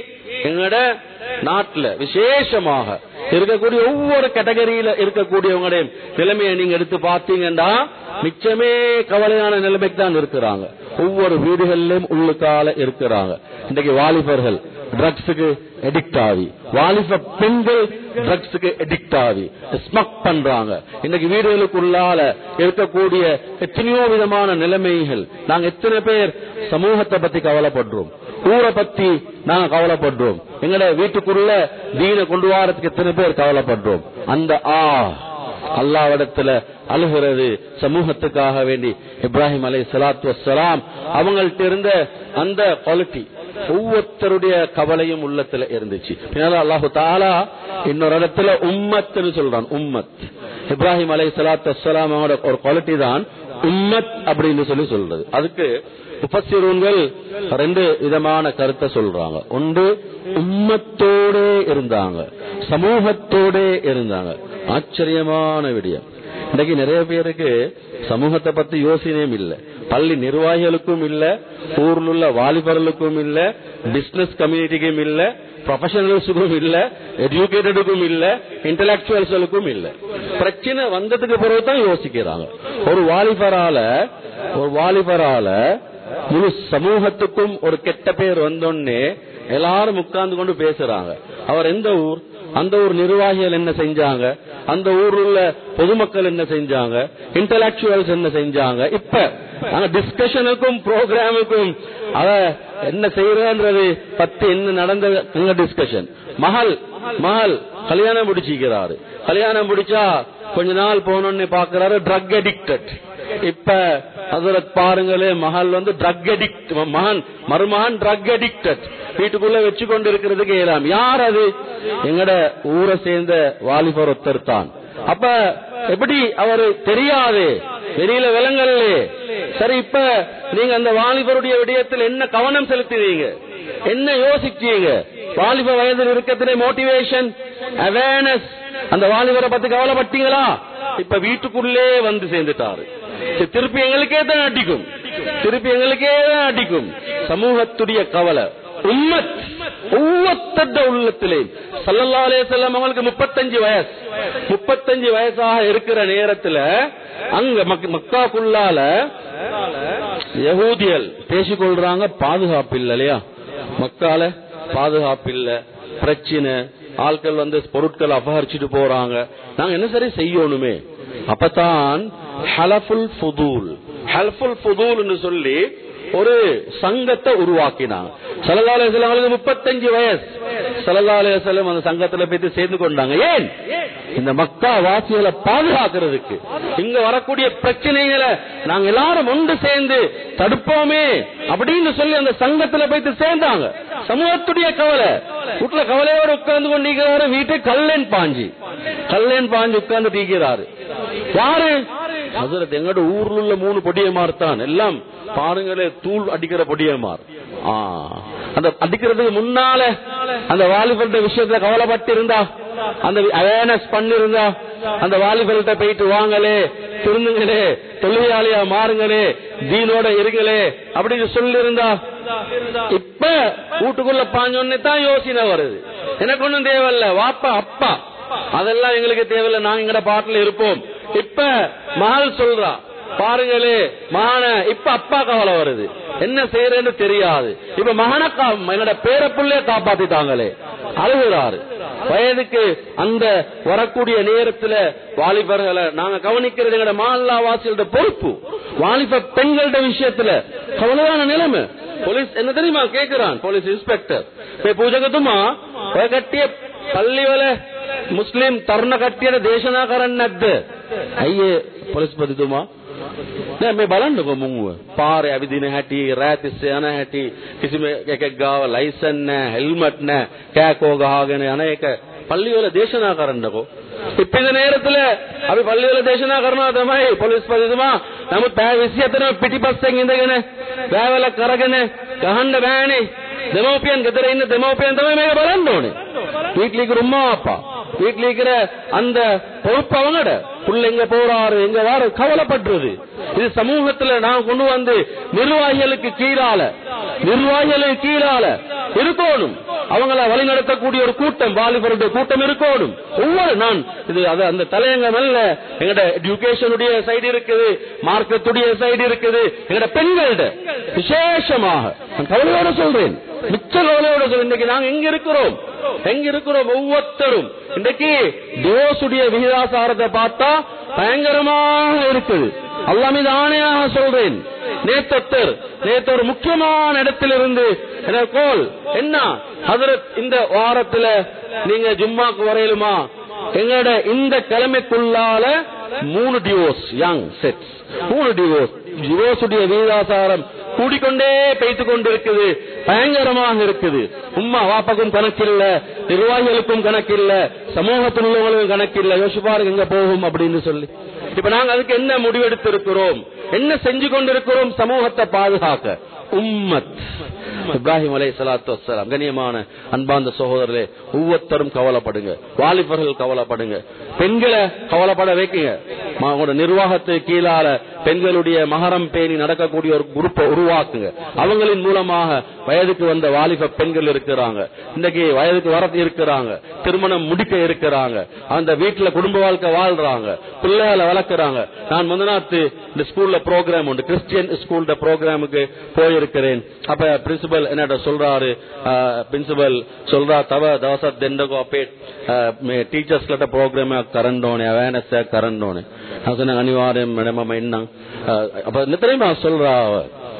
எங்கட நாட்டுல விசேஷமாக இருக்கக்கூடிய ஒவ்வொரு கேட்டகரியில இருக்கக்கூடியவங்களுடைய நிலைமையை நீங்க எடுத்து பார்த்தீங்கன்னா மிச்சமே கவலையான நிலைமைக்கு தான் இருக்கிறாங்க ஒவ்வொரு வீடுகளிலும் உள்ளுக்கால இருக்கிறாங்க இன்றைக்கு வாலிபர்கள் ட்ரக்ஸுக்கு எடிக்ட் ஆகி வாலிப பெண்கள் ட்ரக்ஸுக்கு எடிக்ட் ஆகி ஸ்மக் பண்றாங்க இன்னைக்கு வீடுகளுக்குள்ளால இருக்கக்கூடிய எத்தனையோ விதமான நிலைமைகள் நாங்க எத்தனை பேர் சமூகத்தை பத்தி கவலைப்படுறோம் ஊரை பத்தி நாங்க கவலைப்படுறோம் எங்கட வீட்டுக்குள்ள தீனை கொண்டு வாரத்துக்கு எத்தனை பேர் கவலைப்படுறோம் அந்த ஆ அல்லாவிடத்துல அழுகிறது சமூகத்துக்காக வேண்டி இப்ராஹிம் அலை சலாத்து வசலாம் அவங்கள்ட்ட இருந்த அந்த குவாலிட்டி ஒவ்வொருத்தருடைய கவலையும் உள்ளத்துல இருந்துச்சு பின்னால அல்லாஹு தாலா இன்னொரு இடத்துல உம்மத்னு சொல்றான் உம்மத் இப்ராஹிம் அலை சலாத்து வசலாம் அவங்களோட ஒரு குவாலிட்டி தான் உம்மத் அப்படின்னு சொல்லி சொல்றது அதுக்கு முப்பசிரூன்கள் ரெண்டு விதமான கருத்தை சொல்றாங்க ஒன்று உம்மத்தோட இருந்தாங்க சமூகத்தோட இருந்தாங்க ஆச்சரியமான விடயம் இன்னைக்கு நிறைய பேருக்கு சமூகத்தை பத்தி யோசனையும் இல்ல பள்ளி நிர்வாகிகளுக்கும் இல்ல ஊர்ல உள்ள வாலிபர்களுக்கும் இல்ல பிசினஸ் கம்யூனிட்டிக்கும் இல்ல ப்ரொஃபஷனல்ஸுக்கும் இல்ல எஜுகேட்டடுக்கும் இல்ல இன்டலெக்சுவல்ஸுக்கும் இல்ல பிரச்சனை வந்ததுக்கு பிறகுதான் யோசிக்கிறாங்க ஒரு வாலிபரால ஒரு வாலிபரால முழு சமூகத்துக்கும் ஒரு கெட்ட பேர் வந்தோடனே எல்லாரும் உட்கார்ந்து கொண்டு பேசுறாங்க அவர் எந்த ஊர் அந்த ஊர் நிர்வாகிகள் என்ன செஞ்சாங்க அந்த ஊர்ல உள்ள பொதுமக்கள் என்ன செஞ்சாங்க இன்டலெக்சுவல்ஸ் என்ன செஞ்சாங்க இப்ப நாங்க டிஸ்கஷனுக்கும் ப்ரோக்ராமுக்கும் அத என்ன செய்யறன்றது பத்தி என்ன நடந்த டிஸ்கஷன் மகள் மகள் கல்யாணம் முடிச்சிக்கிறாரு கல்யாணம் முடிச்சா கொஞ்ச நாள் போனோன்னு பாக்குறாரு ட்ரக் அடிக்டட் இப்ப ஹசரத் பாருங்களே மகள் வந்து ட்ரக் அடிக்ட் மகன் மருமகன் ட்ரக் அடிக்டட் வீட்டுக்குள்ள வச்சு கொண்டு இருக்கிறதுக்கு இயலாம் யார் அது எங்கட ஊரை சேர்ந்த வாலிபர் ஒருத்தர் தான் அப்ப எப்படி அவரு தெரியாது வெளியில விலங்கல்லே சரி இப்ப நீங்க அந்த வாலிபருடைய விடயத்தில் என்ன கவனம் செலுத்துவீங்க என்ன யோசிச்சீங்க வாலிப வயதில் இருக்கிறதுலே மோட்டிவேஷன் அவேர்னஸ் அந்த வாலிபரை பத்தி கவலைப்பட்டீங்களா இப்ப வீட்டுக்குள்ளே வந்து சேர்ந்துட்டாரு சரி, திருப்பி எங்களுக்கே தான் அடிக்கும் திருப்பி எங்களுக்கே தான் அடிக்கும் சமூகத்துடைய கவலை உம்மத் ஒவ்வொருத்தட்ட உள்ளத்திலே சல்லல்லா அலையம் அவங்களுக்கு முப்பத்தஞ்சு வயசு முப்பத்தஞ்சு வயசாக இருக்கிற நேரத்துல அங்க மக்- மக்காக்குள்ளால யகூதியல் பேசிக்கொள்றாங்க பாதுகாப்பு இல்ல இல்லையா மக்கால பாதுகாப்பு இல்ல பிரச்சனை ஆட்கள் வந்து பொருட்கள் அபகரிச்சுட்டு போறாங்க நாங்க என்ன சரி செய்யணுமே அப்பதான் ஹலஃபுல் ஃபுதூல் ஹல்ஃபுல் ஃபுதூல்னு சொல்லி ஒரு சங்கத்தை உருவாக்கினாங்க சல்லல்லாஹு அலைஹி வஸல்லம் அவங்களுக்கு முப்பத்தஞ்சு வயசு சல்லல்லாஹு அலைஹி வஸல்லம் அந்த சங்கத்துல போய் சேர்ந்து கொண்டாங்க ஏன் இந்த மக்கா வாசிகளை பாதுகாக்கிறதுக்கு இங்க வரக்கூடிய பிரச்சனைகளை நாங்க எல்லாரும் ஒன்று சேர்ந்து தடுப்போமே அப்படின்னு சொல்லி அந்த சங்கத்துல போயிட்டு சேர்ந்தாங்க சமூகத்துடைய கவலை வீட்டுல கவலையோடு உட்கார்ந்து கொண்டிருக்கிறாரு வீட்டு கல்லேன் பாஞ்சி கல்லேன் பாஞ்சி உட்கார்ந்து தீக்கிறாரு யாரு ஹசரத் எங்கட ஊர்ல உள்ள மூணு பொடியமார் தான் எல்லாம் பாருங்களே தூள் அடிக்கிற பொடியமார் ஆ, அந்த அடிக்கிறதுக்கு முன்னால அந்த வாலிபர்ட விஷயத்துல கவலைப்பட்டு இருந்தா அந்த அவேர்னஸ் பண்ணிருந்தா அந்த வாலிபர்கிட்ட போயிட்டு வாங்களே திருந்துங்களே தொழிலாளியா மாறுங்களே தீனோட இருங்களே அப்படின்னு சொல்லி இருந்தா இப்ப வீட்டுக்குள்ள பாஞ்சோன்னு தான் யோசனை வருது எனக்கு ஒண்ணும் தேவையில்ல வாப்பா அப்பா அதெல்லாம் எங்களுக்கு தேவையில்ல நாங்க எங்கட பாட்டுல இருப்போம் இப்ப மகள் சொல்றா பாருங்களே மகன இப்ப அப்பா கவலை வருது என்ன செய்யறேன்னு தெரியாது இப்ப மகன என்னோட பேர புள்ளைய காப்பாத்திட்டாங்களே அழுகுறாரு வயதுக்கு அந்த வரக்கூடிய நேரத்துல வாலிபர்களை நாங்க கவனிக்கிறது எங்கட மால்லா வாசிகளோட பொறுப்பு வாலிப பெண்களோட விஷயத்துல கவலையான நிலைமை போலீஸ் என்ன தெரியுமா கேக்குறான் போலீஸ் இன்ஸ்பெக்டர் போய் பூஜகத்துமா ඔය කට්ටිය පල්ලිවල මුස්ලිම් තරුණ කට්ටියට දේශනා කරන්නේ නැද්ද? ඇයි ඒ පොලිස්පතිතුමා? නෑ මේ බලන්නකො මුංගුව. පාරේ ඇවිදින හැටි, රෑ තිස්සේ යන හැටි, කිසිම එකෙක් ගාව ලයිසන් නැහැ, හෙල්මට් නැහැ, කෑකෝ ගහගෙන යන එක පල්ලිවල දේශනා කරන්නකො. இப்ப இந்த நேரத்துல අපි පල්ලිවල දේශනා කරනවා තමයි පොලිස්පතිතුමා. නමුත් පැය 24 පිටිපස්සෙන් ඉඳගෙන බෑවල කරගෙන ගහන්න බෑනේ. දෙමෝපියන් ගෙදර ඉන්න දෙමෝපියන් තමයි මේක බලන්න ඕනේ. வீட்ல இருக்கிற உம்மா அப்பா வீட்ல இருக்கிற அந்த பொறுப்பு அவங்கட புள்ள எங்க போறாரு எங்க வாரு கவலைப்படுறது இது சமூகத்துல நான் கொண்டு வந்து நிர்வாகிகளுக்கு கீழால நிர்வாகிகளுக்கு கீழால இருக்கணும் அவங்கள வழி நடத்தக்கூடிய ஒரு கூட்டம் வாலிபருடைய கூட்டம் இருக்கணும் ஒவ்வொரு நான் இது அது அந்த தலையங்கம் அல்ல எங்கட எஜுகேஷனுடைய சைடு இருக்குது மார்க்கத்துடைய சைடு இருக்குது எங்கட பெண்கள்ட விசேஷமாக நான் கவலையோட சொல்றேன் மிச்ச கவலையோட சொல்றேன் இன்னைக்கு நாங்க எங்க இருக்கிறோம் எங்க இருக்கிறோம் ஒவ்வொருத்தரும் இன்றைக்கு டிவோர்ஸுடைய விகிதாசாரத்தை பார்த்தா பயங்கரமாக இருக்குது அல்லா மீது ஆணையாக சொல்றேன் நேத்தத்தர் நேத்து ஒரு முக்கியமான இடத்திலிருந்து எனக்கு கோல் என்ன ஹதரத் இந்த வாரத்துல நீங்க ஜும்மாக்கு வரையிலுமா எங்களோட இந்த கிழமைக்குள்ளால மூணு டிவோர்ஸ் யங் செட்ஸ் மூணு டிவோர்ஸ் டிவோர்ஸுடைய வீதாசாரம் கூடிக்கொண்டே பெய்து கொண்டிருக்குது பயங்கரமாக இருக்குது உம்மா வாப்பக்கும் கணக்கில்ல நிர்வாகிகளுக்கும் கணக்கில்ல சமூகத்தில் உள்ளவங்களுக்கும் கணக்கில்ல யோசிச்சு பாருங்க எங்க போகும் அப்படின்னு சொல்லி இப்ப நாங்க அதுக்கு என்ன முடிவெடுத்திருக்கிறோம் என்ன செஞ்சு கொண்டிருக்கிறோம் சமூகத்தை பாதுகாக்க உம்மத் இப்ராஹிம் அலை சலாத்து வசலாம் கண்ணியமான அன்பாந்த சகோதரர்களே ஒவ்வொருத்தரும் கவலைப்படுங்க வாலிபர்கள் கவலைப்படுங்க பெண்களை கவலைப்பட வைக்குங்க ம- உங்களோட நிர்வாகத்து கீழால பெண்களுடைய மகரம் பேணி நடக்கக்கூடிய ஒரு குரூப்பை உருவாக்குங்க அவங்களின் மூலமாக வயதுக்கு வந்த வாலிப பெண்கள் இருக்கிறாங்க இன்னைக்கு வயதுக்கு வர இருக்கிறாங்க திருமணம் முடிக்க இருக்கிறாங்க அந்த வீட்டுல குடும்ப வாழ்க்கை வாழ்றாங்க பிள்ளைகளை வளர்க்கறாங்க நான் முந்தநாத்து இந்த ஸ்கூல்ல ப்ரோக்ராம் உண்டு கிறிஸ்டியன் ஸ்கூல்ல ப்ரோக்ராமுக்கு போயிருக்கிறேன் அப்ப பிரின்சிபல் என்னட்ட சொல்றாரு பிரின்சிபல் சொல்றா தவ දවසක් දෙන්නකෝ අපේ ටීචර්ස්ලට ප්‍රෝග්‍රෑම් එකක් කරන්න ඕනේ අවෑනස් එකක් කරන්න ඕනේ. හසන අනිවාර්යෙන් මම මම එන්නම්. අප නිතරම சொல்றா அவ.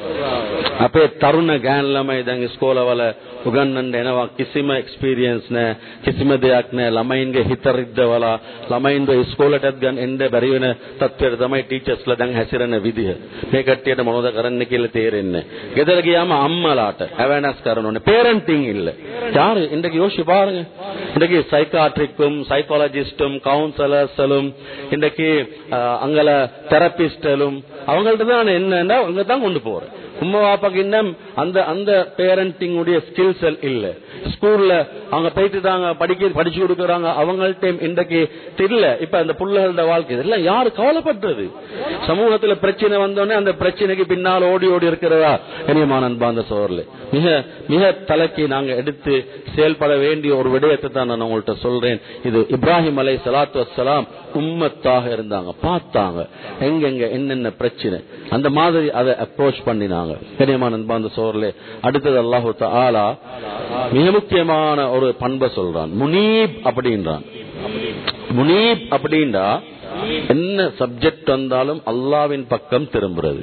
අපේ තරුණ ගෑන් ළමයි දැන් ඉස්කෝලවල උගන්වන්න එනවා කිසිම එක්ස්පීරියන්ස් නැහැ කිසිම දෙයක් නැහැ ළමයින්ගේ හිත රිද්දවලා ළමයින්ව ඉස්කෝලටත් ගන්න එන්න බැරි වෙන තත්ත්වයට තමයි ටීචර්ස්ලා දැන් හැසිරෙන විදිහ මේ කට්ටියට මොනවද කරන්න කියලා තේරෙන්නේ නැහැ. ගෙදර ගියාම අම්මලාට අවෑනස් කරන්න ඕනේ பேரண்டிங் இல்ல யாரு இன்றைக்கு யோசிச்சு பாருங்க இன்றைக்கு சைக்காட்ரிக்கும் சைக்காலஜிஸ்டும் கவுன்சிலர்ஸலும் இன்றைக்கு அஹ், அங்கல தெரபிஸ்டலும் அவங்கள்ட்ட தான் என்னன்னா அங்க தான் கொண்டு போறேன் உம்மா பாப்பாக்கு இன்னும் அந்த அந்த பேரண்டிங் உடைய ஸ்கில்ஸ் இல்ல ஸ்கூல்ல அவங்க போயிட்டு தாங்க படிக்க படிச்சு கொடுக்கறாங்க அவங்கள்ட்ட இன்றைக்கு தெரியல இப்ப அந்த புள்ளகளோட வாழ்க்கை இதெல்லாம் யாரு கவலைப்படுறது சமூகத்துல பிரச்சனை வந்தோடனே அந்த பிரச்சனைக்கு பின்னால் ஓடி ஓடி இருக்கிறதா கனியமான அன்பாந்த சோர்ல மிக மிக தலைக்கு நாங்க எடுத்து செயல்பட வேண்டிய ஒரு விடயத்தை தான் நான் உங்கள்கிட்ட சொல்றேன் இது இப்ராஹிம் அலை சலாத்து வசலாம் உம்மத்தாக இருந்தாங்க பார்த்தாங்க எங்கெங்க என்னென்ன பிரச்சனை அந்த மாதிரி அதை அப்ரோச் பண்ணினாங்க கனியமான அன்பாந்த சோர்ல அடுத்தது அல்லாஹு ஆலா மிக முக்கியமான ஒரு பண்பை சொல்றான் முனீப் அப்படின்றான் முனீப் அப்படின்னா என்ன சப்ஜெக்ட் வந்தாலும் அல்லாவின் பக்கம் திரும்புறது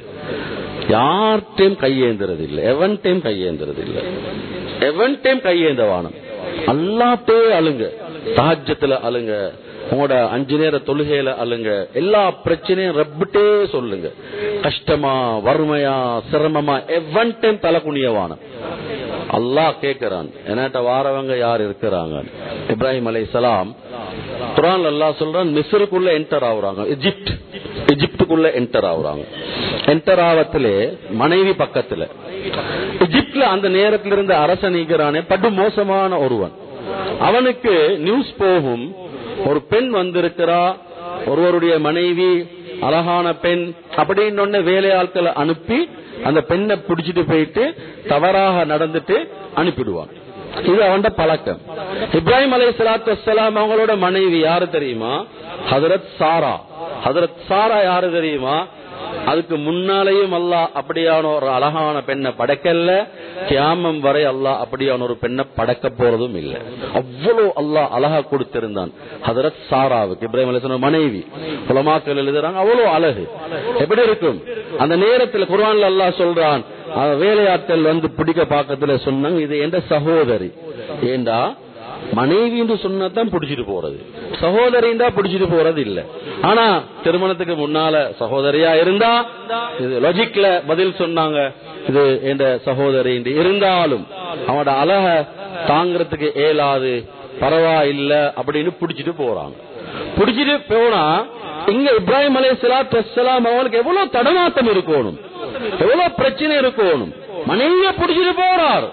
யார்ட்டையும் கையேந்துறது இல்ல எவன்டையும் கையேந்துறது இல்ல எவன்டையும் கையேந்த வானம் அல்லாட்டே அழுங்க தாஜத்துல அழுங்க உங்களோட அஞ்சு நேர தொழுகையில அழுங்க எல்லா பிரச்சனையும் ரப்பிட்டே சொல்லுங்க கஷ்டமா வறுமையா சிரமமா எவன் டைம் தலை குனியவானம் அல்லாஹ் கேட்கிறான் என்கிட்ட வாரவங்க யார் இருக்கிறாங்க இப்ராஹிம் அலை சலாம் குரான் அல்லாஹ் சொல்றான் மிஸ்ருக்குள்ள என்டர் ஆகுறாங்க எஜிப்ட் எஜிப்டுக்குள்ள என்டர் ஆகுறாங்க என்டர் ஆவத்திலே மனைவி பக்கத்துல எஜிப்ட்ல அந்த நேரத்தில் இருந்த அரசன் நீக்கிறானே படு மோசமான ஒருவன் அவனுக்கு நியூஸ் போகும் ஒரு பெண் வந்திருக்கிறா ஒருவருடைய மனைவி அழகான பெண் அப்படின்னு வேலையாட்களை அனுப்பி அந்த பெண்ணை பிடிச்சிட்டு போயிட்டு தவறாக நடந்துட்டு அனுப்பிடுவான் இது அவன் பழக்கம் இப்ராஹிம் அலை சலாத்து வசலாம் அவங்களோட மனைவி யாரு தெரியுமா ஹதரத் சாரா ஹதரத் சாரா யாரு தெரியுமா அதுக்கு முன்னாலேயும் அல்லாஹ் அப்படியான ஒரு அழகான பெண்ணை படைக்கல கியாமம் வரை அல்லாஹ் அப்படியான ஒரு பெண்ணை படைக்க போறதும் இல்ல அவ்வளவு அல்லாஹ் அழகா கொடுத்திருந்தான் ஹதரத் சாராவுக்கு இப்ராஹிம் அலிஸ்லாம் மனைவி புலமாக்கள் எழுதுறாங்க அவ்வளவு அழகு எப்படி இருக்கும் அந்த நேரத்தில் குர்ஆன்ல அல்லாஹ் சொல்றான் அவன் வேலையாட்கள் வந்து பிடிக்க பாக்கத்துல சொன்னாங்க இது என்ற சகோதரி ஏண்டா மனைவி என்று சொன்னதான் பிடிச்சிட்டு போறது சகோதரின் தான் பிடிச்சிட்டு போறது இல்ல ஆனா திருமணத்துக்கு முன்னால சகோதரியா இருந்தா இது லாஜிக்ல பதில் சொன்னாங்க இது என்ற சகோதரி என்று இருந்தாலும் அவனோட அழக தாங்கிறதுக்கு இயலாது பரவாயில்ல அப்படின்னு பிடிச்சிட்டு போறாங்க பிடிச்சிட்டு போனா இங்க இப்ராஹிம் அலை சலாத்து வசலாம் அவங்களுக்கு எவ்வளவு தடமாட்டம் இருக்கணும் எவ்வளவு பிரச்சனை இருக்கணும் மனைவிய பிடிச்சிட்டு போறார்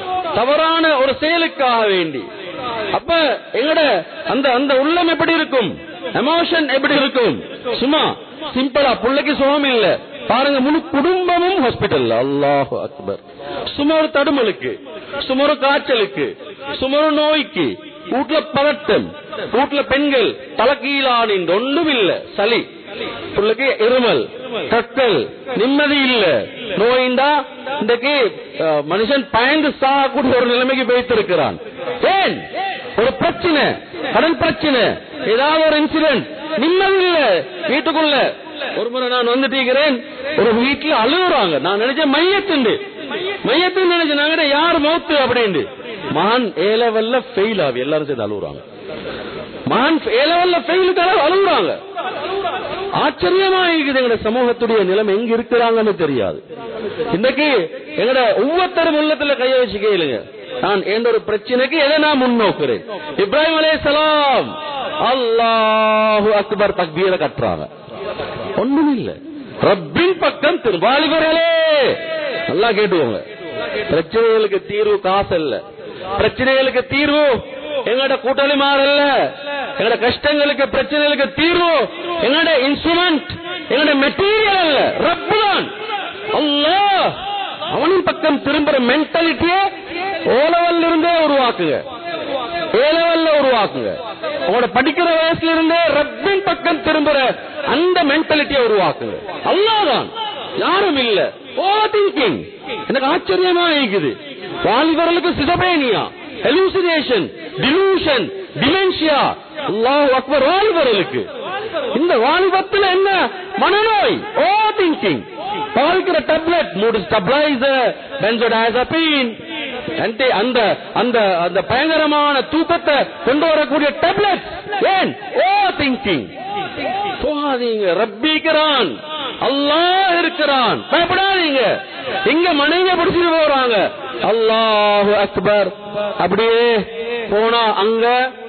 தவறான ஒரு செயலுக்காக வேண்டி அப்ப எங்கட அந்த அந்த உள்ளம் எப்படி இருக்கும் எமோஷன் எப்படி இருக்கும் சும்மா சிம்பிளா பிள்ளைக்கு சுகம் இல்ல பாருங்க முழு குடும்பமும் ஹாஸ்பிட்டல் அல்லாஹ் அக்பர் சும்மா ஒரு தடுமலுக்கு சுமரு காய்ச்சலுக்கு சுமரு நோய்க்கு வீட்டுல பதட்டம் வீட்டுல பெண்கள் தலைக்கீழானின் ஒன்றும் இல்ல சளி பிள்ளைக்கு இருமல் கட்டல் நிம்மதி இல்ல நோயிண்டா இன்றைக்கு அஹ், மனுஷன் பயந்து சாகக்கூடிய ஒரு நிலைமைக்கு வைத்திருக்கிறான் ஏன் ஒரு பிரச்சனை கடன் பிரச்சனை ஏதாவது ஒரு இன்சிடென்ட் நிம்மதி இல்ல வீட்டுக்குள்ள ஒரு முறை நான் வந்துட்டீங்கிறேன் ஒரு வீட்டுல அழுகுறாங்க நான் நினைச்சேன் மையத்துண்டு மையத்துன்னு நினைச்சேன் நாங்க யார் மௌத்து அப்படின்னு மகான் ஏ லெவல்ல ஃபெயில் ஆகி எல்லாரும் சேர்ந்து அழுகுறாங்க மகான் ஏ லெவல்ல ஃபெயிலுக்காக அழுகுறாங்க ஆச்சரியமா இருக்குது எங்க சமூகத்துடைய நிலைமை எங்க இருக்கிறாங்கன்னு தெரியாது இன்னைக்கு எங்கட ஒவ்வொருத்தரும் உள்ளத்துல கைய வச்சு கேளுங்க நான் எந்த ஒரு பிரச்சனைக்கு எதை நான் முன்னோக்குறேன் இப்ராஹிம் அலைஹிஸ்ஸலாம் அல்லாஹு அக்பர் தக்பீர கட்டுறாங்க ஒண்ணும் இல்ல ரப்பின் பக்கம் திரு வாலிபர்களே நல்லா கேட்டுக்கோங்க பிரச்சனைகளுக்கு தீர்வு காசு இல்ல பிரச்சனைகளுக்கு தீர்வு எங்கட கூட்டாளி மாறல்ல எங்கட கஷ்டங்களுக்கு பிரச்சனைகளுக்கு தீர்வு எங்கட இன்ஸ்ட்ருமெண்ட் எங்கட மெட்டீரியல் அல்ல ரப்பு தான் அல்லாஹ் அவனின் பக்கம் திரும்புற மென்டாலிட்டியே ஓலவல்ல இருந்தே உருவாக்குங்க ஏலவல்ல உருவாக்குங்க உங்களோட படிக்கிற வயசுல இருந்தே ரப்பின் பக்கம் திரும்புற அந்த மென்டாலிட்டியை உருவாக்குங்க அல்லாதான் யாரும் இல்ல ஓவர் திங்கிங் எனக்கு ஆச்சரியமா இருக்குது வாலிபர்களுக்கு சிதபேனியா ஹெலூசினேஷன் டிலூஷன் டிமென்ஷியா அல்லாஹ் அக்பர் வாலிபர்களுக்கு இந்த வாலிபத்துல என்ன மனநோய் ஓவர் திங்கிங் பாவிக்கிற டேப்லெட் மூடு ஸ்டப்லைசர் பென்சோடாசபின் அந்த அந்த அந்த அந்த பயங்கரமான தூக்கத்தை கொண்டு வரக்கூடிய டேப்லெட் ஏன் ஓ திங்கிங் போகாதீங்க ரப்பிக்கிறான் அல்லாஹ் இருக்கிறான் பயப்படாதீங்க இங்க மனைவிய பிடிச்சிட்டு போறாங்க அல்லாஹு அக்பர் அப்படியே போனா அங்க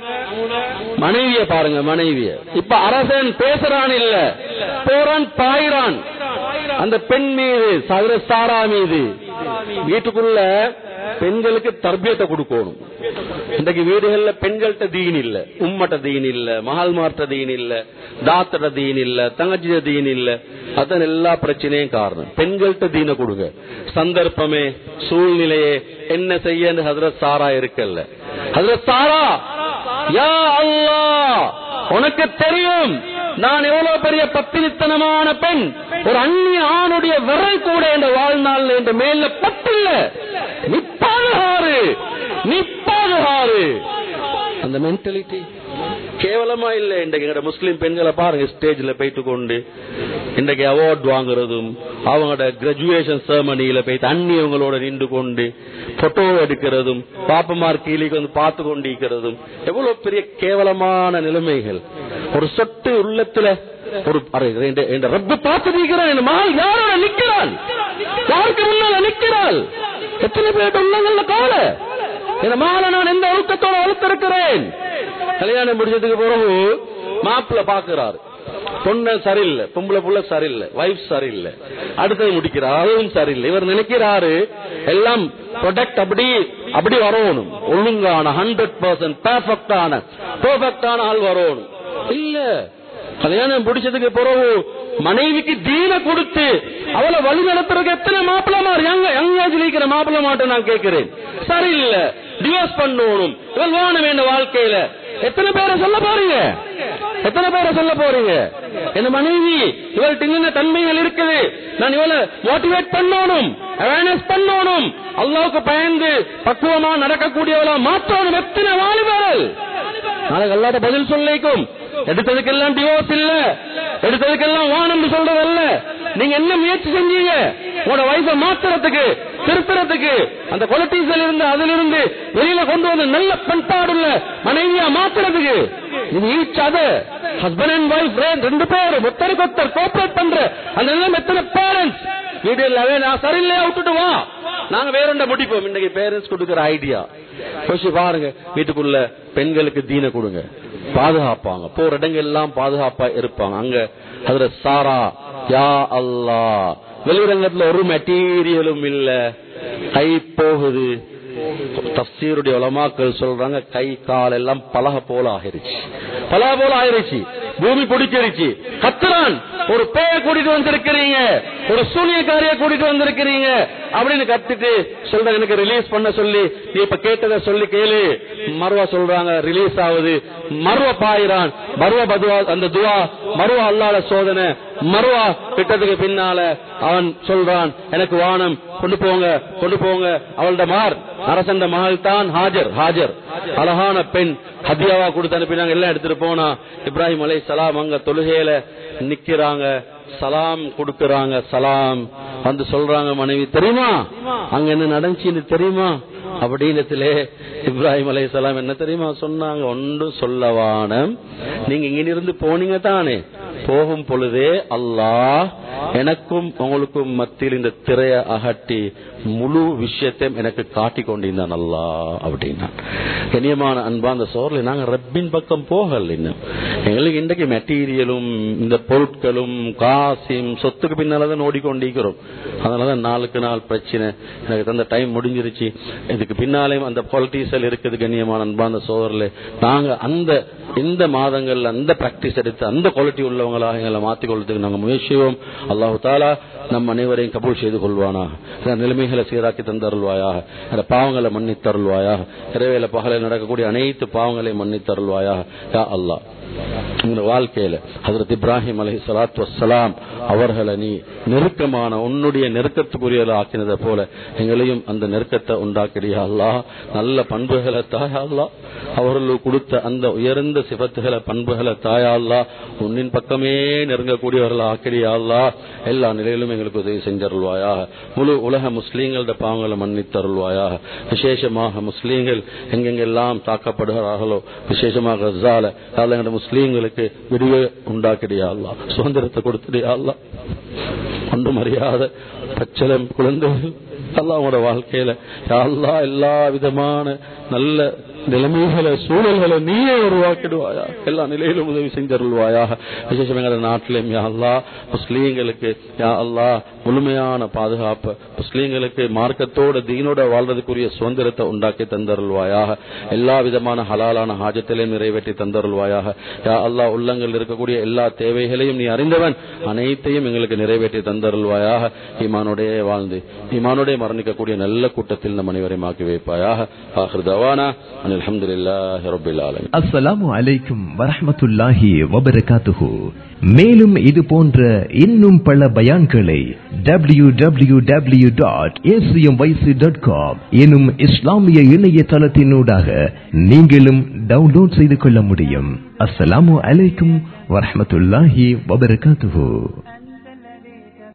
மனைவிய பாருங்க மனைவிய இப்ப அரசன் பேசுறான் இல்ல போறான் பாயிறான் அந்த பெண் மீது சதுர சாரா மீது வீட்டுக்குள்ள பெண்களுக்கு தர்பியத்தை கொடுக்கணும் இன்றைக்கு வீடுகள்ல பெண்கள்கிட்ட தீன் இல்ல உம்மட்ட தீன் இல்ல மகால்மார்ட்ட தீன் இல்ல தாத்தட தீன் இல்ல தங்கச்சிட தீன் இல்ல அதான் எல்லா பிரச்சனையும் காரணம் பெண்கள்கிட்ட தீன கொடுங்க சந்தர்ப்பமே சூழ்நிலையே என்ன செய்ய ஹசரத் சாரா இருக்கல்ல ஹசரத் சாரா யா அல்லாஹ் உனக்கு தெரியும் நான் எவ்வளவு பெரிய பத்தினித்தனமான பெண் ஒரு அந்நிய ஆணுடைய விரல் கூட என்ற வாழ்நாள் என்ற மேல பத்தில்ல நிப்பாதுகாரு நிப்பாதுகாரு அந்த மென்டாலிட்டி கேவலமா இல்ல இன்றைக்கு எங்கட முஸ்லிம் பெண்களை பாருங்க ஸ்டேஜ்ல போயிட்டு கொண்டு இன்றைக்கு அவார்ட் வாங்குறதும் அவங்களோட கிராஜுவேஷன் செரமனியில போயிட்டு அந்நியவங்களோட நின்று கொண்டு போட்டோ எடுக்கிறதும் பாப்பமார் கீழிக்கு வந்து பார்த்து கொண்டிருக்கிறதும் எவ்வளவு பெரிய கேவலமான நிலைமைகள் ஒரு சொட்டு உள்ளத்துல ஒரு அரை, இந்த- இந்த ரப்பு பார்த்து நிற்கிறான் என் மகள் யாரோட நிக்கிறான் யாருக்கு முன்னால நிக்கிறாள் எத்தனை பேர் உள்ளங்கள்ல கால இந்த மகளை நான் எந்த ஒழுக்கத்தோட வளர்த்திருக்கிறேன் கல்யாணம் முடிச்சதுக்கு பிறகு மாப்பிள்ள பாக்குறாரு பொண்ணு சரியில்லை பொம்பளை புள்ள சரியில்லை வைஃப் சரியில்லை அடுத்தது முடிக்கிறார் அதுவும் சரியில்லை இவர் நினைக்கிறாரு எல்லாம் ப்ரொடக்ட் அப்படி அப்படி வரணும் ஒழுங்கான ஹண்ட்ரட் பர்சன்ட் பெர்ஃபெக்டான பெர்ஃபெக்டான ஆள் வரணும் இல்ல கல்யாணம் பிடிச்சதுக்கு பிறகு மனைவிக்கு தீன கொடுத்து அவளை வழி நடத்துறதுக்கு எத்தனை மாப்பிள்ளமார் யங்க யங்காஜ் இருக்கிற மாப்பிள்ள மாட்டை நான் கேட்கிறேன் சரியில்லை டிவோர்ஸ் பண்ணணும் இவள் வாழ வேண்டிய வாழ்க்கையில எத்தனை பேரை சொல்ல போறீங்க எத்தனை பேரை சொல்ல போறீங்க என் மனைவி இவள்கிட்ட என்னென்ன தன்மைகள் இருக்குது நான் இவளை மோட்டிவேட் பண்ணணும் அவேர்னஸ் பண்ணணும் அல்லாவுக்கு பயந்து பக்குவமா நடக்கக்கூடியவளா மாற்றணும் எத்தனை வாலிபர்கள் நாளைக்கு அல்லாத பதில் சொல்லிக்கும் எடுத்ததுக்கெல்லாம் டிவோர்ஸ் இல்ல எடுத்ததுக்கெல்லாம் வானம் சொல்றதல்ல நீங்க என்ன முயற்சி செஞ்சீங்க உங்களோட வயசை மாத்துறதுக்கு திருத்துறதுக்கு அந்த குவாலிட்டிஸ்ல இருந்து அதிலிருந்து வெளியில கொண்டு வந்து நல்ல பண்பாடுள்ள மனைவியா மாத்துறதுக்கு இது ஈச் அது ஹஸ்பண்ட் அண்ட் ஒய்ஃப் ரெண்டு பேரும் ஒத்தருக்கு ஒத்தர் கோஆபரேட் பண்ற அந்த நிலைமை எத்தனை பேரண்ட்ஸ் வீடு இல்லவே நான் சரியில்லையா விட்டுட்டு வா நாங்க வேறொண்ட முடிப்போம் இன்னைக்கு பேரண்ட்ஸ் கொடுக்கிற ஐடியா யோசிச்சு பாருங்க வீட்டுக்குள்ள பெண்களுக்கு தீன கொடுங்க பாதுகாப்பாங்க போற இடங்கள் எல்லாம் பாதுகாப்பா இருப்பாங்க அங்க அதுல சாரா யா அல்லா வெளிரங்கத்துல ஒரு மெட்டீரியலும் இல்ல கை போகுது தப்சீருடைய உலமாக்கள் சொல்றாங்க கை கால் எல்லாம் பலக போல ஆகிருச்சு பலக போல ஆயிருச்சு பூமி பிடிச்சிருச்சு கத்துறான் ஒரு பேய கூட்டிட்டு வந்திருக்கிறீங்க ஒரு சூனியக்காரிய கூட்டிட்டு வந்திருக்கிறீங்க அப்படின்னு கத்திட்டு சொல்ற எனக்கு ரிலீஸ் பண்ண சொல்லி நீ இப்ப கேட்டதை சொல்லி கேளு மர்வா சொல்றாங்க ரிலீஸ் ஆகுது மர்வ பாயிறான் மர்வ பதுவா அந்த துவா மர்வ அல்லாத சோதனை மர்வா கிட்டத்துக்கு பின்னால அவன் சொல்றான் எனக்கு வானம் கொண்டு போங்க கொண்டு போங்க அவள்ட மார் அரசண்ட மகள் தான் ஹாஜர் ஹாஜர் அழகான பெண் ஹதியாவா கொடுத்து அனுப்பினாங்க எல்லாம் எடுத்துட்டு போனா இப்ராஹிம் அலை சலாம் அங்க தொழுகையில நிக்கிறாங்க சலாம் கொடுக்கறாங்க சலாம் வந்து சொல்றாங்க மனைவி தெரியுமா அங்க என்ன நடந்துச்சுன்னு தெரியுமா அப்படின்னத்திலே இப்ராஹிம் அலை சலாம் என்ன தெரியுமா சொன்னாங்க ஒன்றும் சொல்லவான நீங்க இங்கிருந்து போனீங்க தானே போகும் பொழுதே அல்லாஹ் எனக்கும் உங்களுக்கும் மத்தியில் இந்த திரைய அகட்டி முழு விஷயத்தையும் எனக்கு காட்டி கொண்டிருந்தான் அல்லா அப்படின்னா கண்ணியமான அன்பா அந்த சோர்ல நாங்க ரப்பின் பக்கம் போகல இன்னும் எங்களுக்கு இன்றைக்கு மெட்டீரியலும் இந்த பொருட்களும் காசும் சொத்துக்கு பின்னாலதான் ஓடிக்கொண்டிருக்கிறோம் அதனாலதான் நாளுக்கு நாள் பிரச்சனை எனக்கு தந்த டைம் முடிஞ்சிருச்சு இதுக்கு பின்னாலேயும் அந்த பாலிட்டிக்ஸ் இருக்குது கண்ணியமான அன்பா அந்த சோதரில் நாங்க அந்த இந்த மாதங்கள்ல அந்த பிராக்டிஸ் எடுத்து அந்த குவாலிட்டி உள்ளவங்களாக எங்களை மாற்றிக் கொள்றதுக்கு நாங்க முயற்சியோம் அல்லாஹு தாலா நம் அனைவரையும் கபூல் செய்து கொள்வானா நிலைமைகளை சீராக்கி தந்தருள்வாயாக இந்த பாவங்களை மன்னித்தருள்வாயாக இரவேல பகலில் நடக்கக்கூடிய அனைத்து பாவங்களையும் மன்னித்தருள்வாயாக யா அல்லாஹ் இந்த வாழ்க்கையில ஹசரத் இப்ராஹிம் அலி சலாத்து வசலாம் அவர்களை நீ நெருக்கமான உன்னுடைய நெருக்கத்துக்குரியல ஆக்கினதை போல எங்களையும் அந்த நெருக்கத்தை உண்டாக்கிறியா அல்லா நல்ல பண்புகளை தாயா அல்லா அவர்களுக்கு கொடுத்த அந்த உயர்ந்த சிபத்துகளை பண்புகளை தாயா அல்லா உன்னின் பக்கமே நெருங்கக்கூடியவர்கள் ஆக்கிறியா அல்லா எல்லா நிலையிலும் எங்களுக்கு உதவி செஞ்சருள்வாயாக முழு உலக முஸ்லீம்களோட பாவங்களை மன்னித்தருள்வாயாக விசேஷமாக முஸ்லீம்கள் எங்கெங்கெல்லாம் தாக்கப்படுகிறார்களோ விசேஷமாக கசால எங்களோட முஸ்லீம்களுக்கு விடுவை உண்டாக்கிறியா அல்லா சுதந்திரத்தை கொடுத்துறியா அல்லா ஒன்றும் அறியாத பச்சளம் குழந்தைகள் அல்லா உங்களோட வாழ்க்கையில அல்லா எல்லா விதமான நல்ல நிலைமைகளை சூழல்களை நீயே உருவாக்கிடுவாயா எல்லா நிலையிலும் உதவி செஞ்சருள்வாயாக விசேஷம் எங்களோட நாட்டிலும் யா அல்லா முஸ்லீம்களுக்கு யா அல்லா முழுமையான பாதுகாப்பு முஸ்லீம்களுக்கு மார்க்கத்தோட தீனோட வாழ்றதுக்குரிய சுதந்திரத்தை உண்டாக்கி தந்தருள்வாயாக எல்லா விதமான ஹலாலான ஹாஜத்திலையும் நிறைவேற்றி தந்தருள்வாயாக யா அல்லா உள்ளங்கள் இருக்கக்கூடிய எல்லா தேவைகளையும் நீ அறிந்தவன் அனைத்தையும் எங்களுக்கு நிறைவேற்றி தந்தருள்வாயாக ஈமானுடைய வாழ்ந்து ஈமானுடைய மரணிக்கக்கூடிய நல்ல கூட்டத்தில் நம் அனைவரையும் ஆக்கி வைப்பாயாக ஆஹிர் தவானா الحمد لله رب العالمين அஸ்ஸலாமு அலைக்கும் வரஹ்மத்துல்லாஹி வபரகாத்துஹு மேலும் இது போன்ற இன்னும் பல பயான்களை W W W dot dot com எனும் இஸ்லாமிய இணையதளத்தினூடாக நீங்களும் டவுன்லோட் செய்து கொள்ள முடியும் அஸ்ஸலாமு அலைக்கும் வரஹ்மத்துல்லாஹி வபரகாத்துஹு